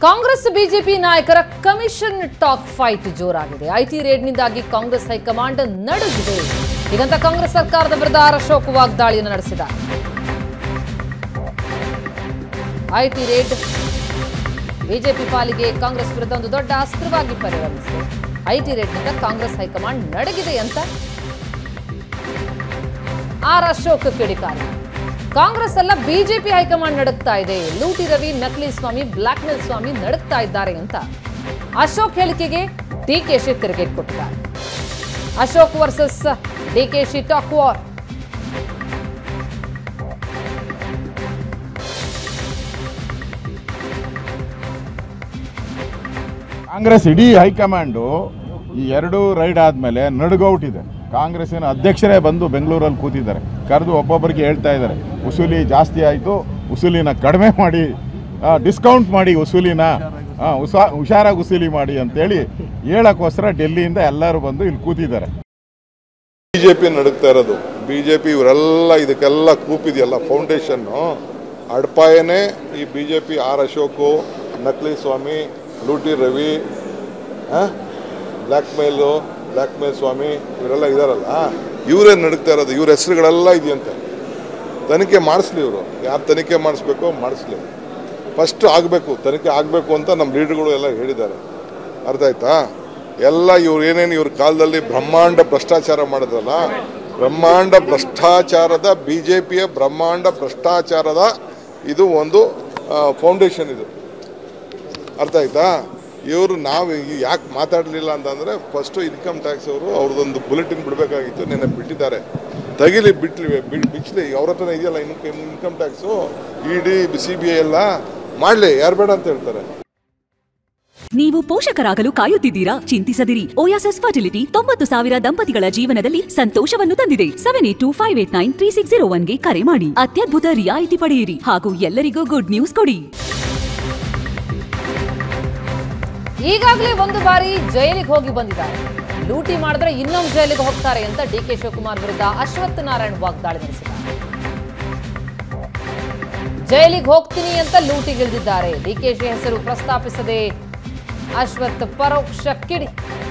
Congress BJP ನಾಯಕರ commission talk fight ಜೋರಾಗಿದೆ IT ರೇಡ್ನಿಂದಾಗಿ ಕಾಂಗ್ರೆಸ್ ಹೈಕಮಾಂಡ್ ನಡುಗಿದೆ ಹೀಗಂತ ಕಾಂಗ್ರೆಸ್ ಸರ್ಕಾರದ ವಿರುದ್ಧ ಆರ್ ಅಶೋಕ್ ವಾಗ್ದಾಳಿಯನ್ನು ನಡೆಸಿದ್ದಾರೆ ಐಟಿ ರೇಡ್ ಬಿಜೆಪಿ ಪಾಲಿಗೆ ಕಾಂಗ್ರೆಸ್ ವಿರುದ್ಧ ಒಂದು ದೊಡ್ಡ ಅಸ್ತ್ರವಾಗಿ ಪರಿಣಮಿಸಿದೆ ಐಟಿ ರೇಡ್ನಿಂದ ಕಾಂಗ್ರೆಸ್ ಹೈಕಮಾಂಡ್ ನಡಗಿದೆ ಅಂತ ಆರ್ ಅಶೋಕ್ ಕಿಡಿಕಾರಿ ಕಾಂಗ್ರೆಸ್ ಅಲ್ಲ ಬಿಜೆಪಿ ಹೈಕಮಾಂಡ್ ನಡುಕ್ತಾ ಇದೆ ಲೂಟಿ ರವಿ ನಕಲಿ ಸ್ವಾಮಿ ಬ್ಲಾಕ್ ಮೇಲ್ ಸ್ವಾಮಿ ನಡುಕ್ತಾ ಇದ್ದಾರೆ ಅಂತ ಅಶೋಕ್ ಹೇಳಿಕೆಗೆ ಡಿಕೆಶಿ ತಿರುಗೇಟ್ ಕೊಟ್ಟಿದ್ದಾರೆ Ashok versus DKShi talk war Congress ಇಡೀ ಹೈಕಮಾಂಡು ಈ ಎರಡು ರೈಡ್ ಆದಮೇಲೆ ನಡುಗೌಟಿದೆ ಕಾಂಗ್ರೆಸ್ಸಿನ ಅಧ್ಯಕ್ಷರೇ ಬಂದು ಬೆಂಗಳೂರಲ್ಲಿ ಕೂತಿದ್ದಾರೆ ಕರೆದು ಒಬ್ಬೊಬ್ಬರಿಗೆ ಹೇಳ್ತಾ ಇದ್ದಾರೆ ವಸೂಲಿ ಜಾಸ್ತಿ ಆಯಿತು ವಸೂಲಿನ ಕಡಿಮೆ ಮಾಡಿ ಡಿಸ್ಕೌಂಟ್ ಮಾಡಿ ವಸೂಲಿನ ಆ, ಹುಷಾ ಹುಷಾರಾಗಿ ವಸೂಲಿ ಮಾಡಿ ಅಂತೇಳಿ ಹೇಳೋಕ್ಕೋಸ್ಕರ ಡೆಲ್ಲಿಯಿಂದ ಎಲ್ಲರೂ ಬಂದು ಇಲ್ಲಿ ಕೂತಿದ್ದಾರೆ ಬಿಜೆಪಿ ನಡುಕ್ತಾ ಇರೋದು ಬಿಜೆಪಿ ಇವರೆಲ್ಲ ಇದಕ್ಕೆಲ್ಲ ಕೂಪಿದೆಯಲ್ಲ ಫೌಂಡೇಶನ್ನು ಅಡ್ಪಾಯನೇ ಈ ಬಿಜೆಪಿ ಆರ್ ಅಶೋಕು ನಕಲಿ ಸ್ವಾಮಿ ಲೂಟಿ Ravi black mail black mail Swamy ಇವರೆಲ್ಲ ಇದಾರಲ್ಲ ಇವರೇ ನಡುಕ್ತಾ ಇರೋದು ಇವ್ರ ಹೆಸರುಗಳೆಲ್ಲ ಇದೆಯಂತೆ ತನಿಖೆ ಮಾಡಿಸ್ಲಿ ಇವರು ಯಾರು ತನಿಖೆ ಮಾಡಿಸ್ಬೇಕೋ ಮಾಡಿಸ್ಲಿ ಫಸ್ಟ್ ಆಗಬೇಕು ತನಿಖೆ ಆಗಬೇಕು ಅಂತ ನಮ್ಮ ಲೀಡರ್ಗಳು ಎಲ್ಲ ಹೇಳಿದ್ದಾರೆ ಅರ್ಥ ಆಯ್ತಾ ಎಲ್ಲ ಇವ್ರು ಏನೇನು ಇವ್ರ ಕಾಲದಲ್ಲಿ ಬ್ರಹ್ಮಾಂಡ ಭ್ರಷ್ಟಾಚಾರ ಮಾಡಿದ್ರಲ್ಲ ಬ್ರಹ್ಮಾಂಡ ಭ್ರಷ್ಟಾಚಾರದ ಬಿ ಜೆ ಪಿಯ ಬ್ರಹ್ಮಾಂಡ ಭ್ರಷ್ಟಾಚಾರದ ಇದು ಒಂದು ಫೌಂಡೇಶನ್ ಇದು ಅರ್ಥ ಆಯ್ತಾ ಇವರು ನಾವು ಯಾಕೆ ಮಾತಾಡಲಿಲ್ಲ ಅಂತಂದರೆ ಫಸ್ಟು ಇನ್ಕಮ್ ಟ್ಯಾಕ್ಸ್ ಅವರು ಅವ್ರದ್ದೊಂದು ಬುಲೆಟಿನ್ ಬಿಡಬೇಕಾಗಿತ್ತು ನಿನ್ನೆ ಬಿಟ್ಟಿದ್ದಾರೆ ತೆಗಿಲಿ ಬಿಟ್ಲಿ ಬಿ- ಬಿಚ್ಚಲಿ ಅವ್ರ ಹತ್ರನೇ ಇದೆಯಲ್ಲ income income tax E D C B I ಎಲ್ಲ ಮಾಡಲಿ ಯಾರು ಬೇಡ ಅಂತ ಹೇಳ್ತಾರೆ ನೀವು ಪೋಷಕರಾಗಲು ಕಾಯುತ್ತಿದ್ದೀರಾ ಚಿಂತಿಸದಿರಿ ಓಯಾಸಸ್ ಫರ್ಟಿಲಿಟಿ ತೊಂಬತ್ತು ಸಾವಿರ ದಂಪತಿಗಳ ಜೀವನದಲ್ಲಿ ಸಂತೋಷವನ್ನು ತಂದಿದೆ seven eight two five eight nine three six zero ಒನ್ಗೆ ಕರೆ ಮಾಡಿ ಅತ್ಯದ್ಭುತ ರಿಯಾಯಿತಿ ಪಡೆಯಿರಿ ಹಾಗೂ ಎಲ್ಲರಿಗೂ ಗುಡ್ ನ್ಯೂಸ್ ಕೊಡಿ ಈಗಾಗಲೇ ಒಂದು ಬಾರಿ ಜೈಲಿಗೆ ಹೋಗಿ ಬಂದಿದ್ದಾರೆ ಲೂಟಿ ಮಾಡಿದ್ರೆ ಇನ್ನೊಂದು ಜೈಲಿಗೆ ಹೋಗ್ತಾರೆ ಅಂತ ಡಿ ಕೆ ಶಿವಕುಮಾರ್ ವಿರುದ್ಧ ಅಶ್ವತ್ಥ ನಾರಾಯಣ್ ವಾಗ್ದಾಳಿ ನಡೆಸಿದ್ದಾರೆ ಜೈಲಿಗೆ ಹೋಗ್ತೀನಿ ಅಂತ ಲೂಟಿಗಿಳಿದಿದ್ದಾರೆ ಡಿಕೆಶಿ ಹೆಸರು ಪ್ರಸ್ತಾಪಿಸದೆ ಅಶ್ವಥ್ ಪರೋಕ್ಷ ಕಿಡಿ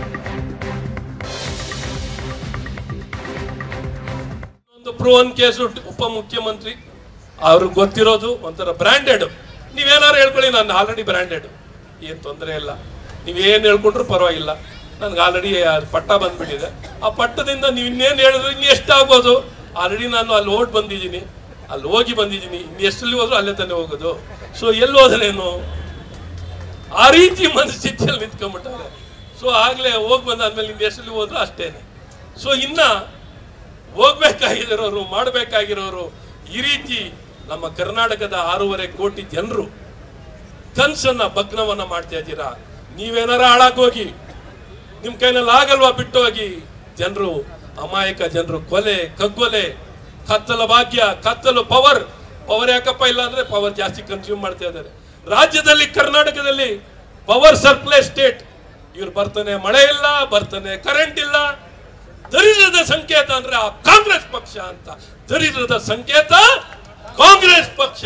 ಒಂದು ಪ್ರೂವನ್ ಕೇಸು ಉಪಮುಖ್ಯಮಂತ್ರಿ ಅವ್ರಿಗೆ ಗೊತ್ತಿರೋದು ಒಂಥರ ಬ್ರ್ಯಾಂಡೆಡ್ ನೀವೇನಾರು ಹೇಳ್ಕೊಳ್ಳಿ ನಾನು ಆಲ್ರೆಡಿ ಬ್ರ್ಯಾಂಡೆಡ್ ಏನು ತೊಂದರೆ ಇಲ್ಲ ನೀವೇನು ಹೇಳ್ಕೊಂಡ್ರು ಪರವಾಗಿಲ್ಲ ನನಗೆ ಆಲ್ರೆಡಿ ಪಟ್ಟ ಬಂದ್ಬಿಟ್ಟಿದೆ ಆ ಪಟ್ಟದಿಂದ ನೀವು ಇನ್ನೇನು ಹೇಳಿದ್ರು ಇನ್ನು ಎಷ್ಟಾಗ್ಬೋದು ಆಲ್ರೆಡಿ ನಾನು ಅಲ್ಲಿ ಓಟ್ ಬಂದಿದ್ದೀನಿ ಅಲ್ಲಿ ಹೋಗಿ ಬಂದಿದ್ದೀನಿ ಇನ್ನು ಎಷ್ಟಲ್ಲಿ ಹೋದ್ರು ಅಲ್ಲೇ ತಾನೇ ಹೋಗೋದು ಸೊ ಎಲ್ಲಿ ಹೋದ್ರೇನು ಆ ರೀತಿ ಮನಸ್ಥಿತಿಯಲ್ಲಿ ನಿಂತ್ಕೊಂಡ್ಬಿಟ್ಟಾರೆ ಸೊ ಆಗಲೇ ಹೋಗಿ ಬಂದಾದ್ಮೇಲೆ ಇನ್ನು ಎಷ್ಟಲ್ಲಿ ಹೋದ್ರು ಅಷ್ಟೇನೆ ಸೊ ಇನ್ನ ಹೋಗ್ಬೇಕಾಗಿರೋರು ಮಾಡಬೇಕಾಗಿರೋರು ಈ ರೀತಿ ನಮ್ಮ ಕರ್ನಾಟಕದ ಆರೂವರೆ ಕೋಟಿ ಜನರು ಕನ್ಸನ್ನ ಭಗ್ನವನ್ನ ಮಾಡ್ತಾ ಇದ್ದೀರಾ ನೀವೇನಾರ ಹಾಳಾಗೋಗಿ ನಿಮ್ ಕೈನಲ್ಲಿ ಆಗಲ್ವಾ ಬಿಟ್ಟು ಹೋಗಿ ಜನರು ಅಮಾಯಕ ಜನರು ಕೊಲೆ ಕಗ್ಗೊಲೆ ಕತ್ತಲ ಭಾಗ್ಯ ಕತ್ತಲು ಪವರ್ ಪವರ್ ಯಾಕಪ್ಪ ಇಲ್ಲ ಅಂದ್ರೆ ಪವರ್ ಜಾಸ್ತಿ ಕನ್ಸ್ಯೂಮ್ ಮಾಡ್ತಾ ಇದ್ದಾರೆ ರಾಜ್ಯದಲ್ಲಿ ಕರ್ನಾಟಕದಲ್ಲಿ ಪವರ್ ಸರ್ಪ್ಲೈ ಸ್ಟೇಟ್ ಇವ್ರು ಬರ್ತಾನೆ ಮಳೆ ಇಲ್ಲ ಬರ್ತಾನೆ ಕರೆಂಟ್ ಇಲ್ಲ ದರಿದ್ರದ ಸಂಕೇತ ಅಂದ್ರೆ ಆ ಕಾಂಗ್ರೆಸ್ ಪಕ್ಷ ಅಂತ ದರಿದ್ರದ ಸಂಕೇತ ಕಾಂಗ್ರೆಸ್ ಪಕ್ಷ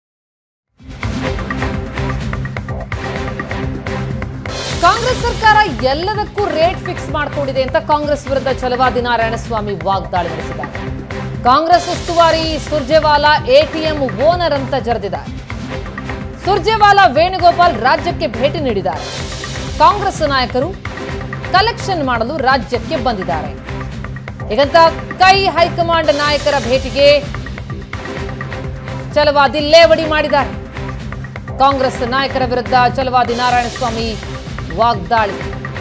ಕಾಂಗ್ರೆಸ್ ಸರ್ಕಾರ ಎಲ್ಲದಕ್ಕೂ ರೇಟ್ ಫಿಕ್ಸ್ ಮಾಡಿಕೊಂಡಿದೆ ಅಂತ ಕಾಂಗ್ರೆಸ್ ವಿರುದ್ಧ ಛಲವಾದಿ ನಾರಾಯಣಸ್ವಾಮಿ ವಾಗ್ದಾಳಿ ನಡೆಸಿದ್ದಾರೆ ಕಾಂಗ್ರೆಸ್ ಉಸ್ತುವಾರಿ ಸುರ್ಜೇವಾಲಾ ಎಟಿಎಂ ಓನರ್ ಅಂತ ಜರೆದಿದ್ದಾರೆ ಸುರ್ಜೇವಾಲಾ ವೇಣುಗೋಪಾಲ್ ರಾಜ್ಯಕ್ಕೆ ಭೇಟಿ ನೀಡಿದ್ದಾರೆ ಕಾಂಗ್ರೆಸ್ ನಾಯಕರು ಕಲೆಕ್ಷನ್ ಮಾಡಲು ರಾಜ್ಯಕ್ಕೆ ಬಂದಿದ್ದಾರೆ ಹೀಗಂತ ಕೈ ಹೈಕಮಾಂಡ್ ನಾಯಕರ ಭೇಟಿಗೆ ಛಲವಾದಿ ಲೇವಡಿ ಮಾಡಿದ್ದಾರೆ ಕಾಂಗ್ರೆಸ್ ನಾಯಕರ ವಿರುದ್ಧ ಛಲವಾದಿ ನಾರಾಯಣಸ್ವಾಮಿ ವಾಗ್ದಾಳಿ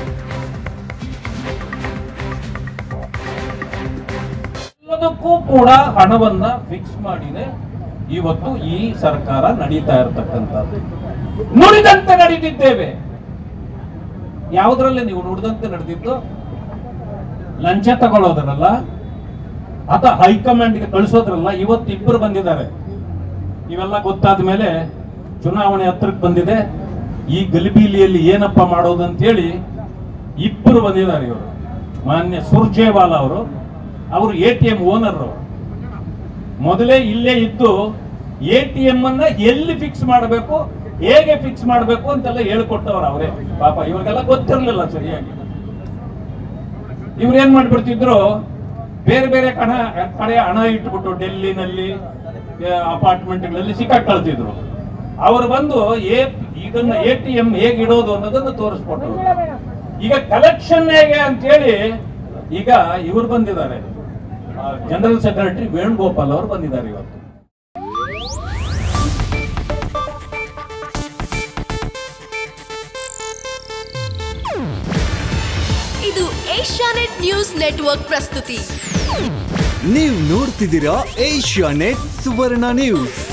ಎಲ್ಲದಕ್ಕೂ ಕೂಡ ಹಣವನ್ನ ಫಿಕ್ಸ್ ಮಾಡಿದೆ ಇವತ್ತು ಈ ಸರ್ಕಾರ ನಡೀತಾ ಇರತಕ್ಕಂಥದ್ದು ನುಡಿದಂತೆ ನಡೀತಿದ್ದೇವೆ ಯಾವುದ್ರಲ್ಲಿ ನೀವು ನುಡಿದಂತೆ ನಡೆದಿದ್ದು ಲಂಚ ತಗೊಳ್ಳೋದ್ರಲ್ಲ ಅಥ ಹೈಕಮಾಂಡ್ಗೆ ಕಳಿಸೋದ್ರಲ್ಲ ಇವತ್ತು ಇಬ್ಬರು ಬಂದಿದ್ದಾರೆ ಇವೆಲ್ಲ ಗೊತ್ತಾದ ಮೇಲೆ ಚುನಾವಣೆ ಹತ್ರಕ್ಕೆ ಬಂದಿದೆ ಈ ಗಲಿಬೀಲಿಯಲ್ಲಿ ಏನಪ್ಪ ಮಾಡೋದು ಅಂತೇಳಿ ಇಬ್ಬರು ಬಂದಿದ್ದಾರೆ ಇವರು ಮಾನ್ಯ ಸುರ್ಜೇವಾಲಾ ಅವರು ಅವರು ಎ ಟಿ ಎಂ ಓನರ್ ಮೊದಲೇ ಇಲ್ಲೇ ಇದ್ದು ಎ ಟಿ ಎಂ ಅನ್ನ ಎಲ್ಲಿ ಫಿಕ್ಸ್ ಮಾಡಬೇಕು ಹೇಗೆ ಫಿಕ್ಸ್ ಮಾಡಬೇಕು ಅಂತೆಲ್ಲ ಹೇಳ್ಕೊಟ್ಟವ್ರು ಅವರೇ ಪಾಪ ಇವ್ರಿಗೆಲ್ಲ ಗೊತ್ತಿರಲಿಲ್ಲ ಸರಿಯಾಗಿ ಇವ್ರು ಏನ್ ಮಾಡ್ಬಿಡ್ತಿದ್ರು ಬೇರೆ ಬೇರೆ ಕಣ ಕಡೆ ಹಣ ಇಟ್ಬಿಟ್ಟು ಡೆಲ್ಲಿನಲ್ಲಿ ಅಪಾರ್ಟ್ಮೆಂಟ್ಗಳಲ್ಲಿ ಸಿಕ್ಕಾಕೊಳ್ತಿದ್ರು ಅವರು ಬಂದು ಏ ಇದನ್ನ ಎ ಟಿ ಎಂ ಹೇಗೆ ಇಡೋದು ಅನ್ನೋದನ್ನ ತೋರಿಸ್ಕೊಟ್ರು ಈಗ ಕಲೆಕ್ಷನ್ ಹೇಗೆ ಅಂತೇಳಿ ಈಗ ಇವ್ರು ಬಂದಿದ್ದಾರೆ ಜನರಲ್ ಸೆಕ್ರೆಟರಿ ವೇಣುಗೋಪಾಲ್ ಅವರು ಬಂದಿದ್ದಾರೆ ಇವತ್ತು ಇದು ಏಷ್ಯಾನೆಟ್ ನ್ಯೂಸ್ ನೆಟ್ವರ್ಕ್ ಪ್ರಸ್ತುತಿ ನೀವು ನೋಡ್ತಿದ್ದೀರಾ ಏಷ್ಯಾ ನೆಟ್ ಸುವರ್ಣ ನ್ಯೂಸ್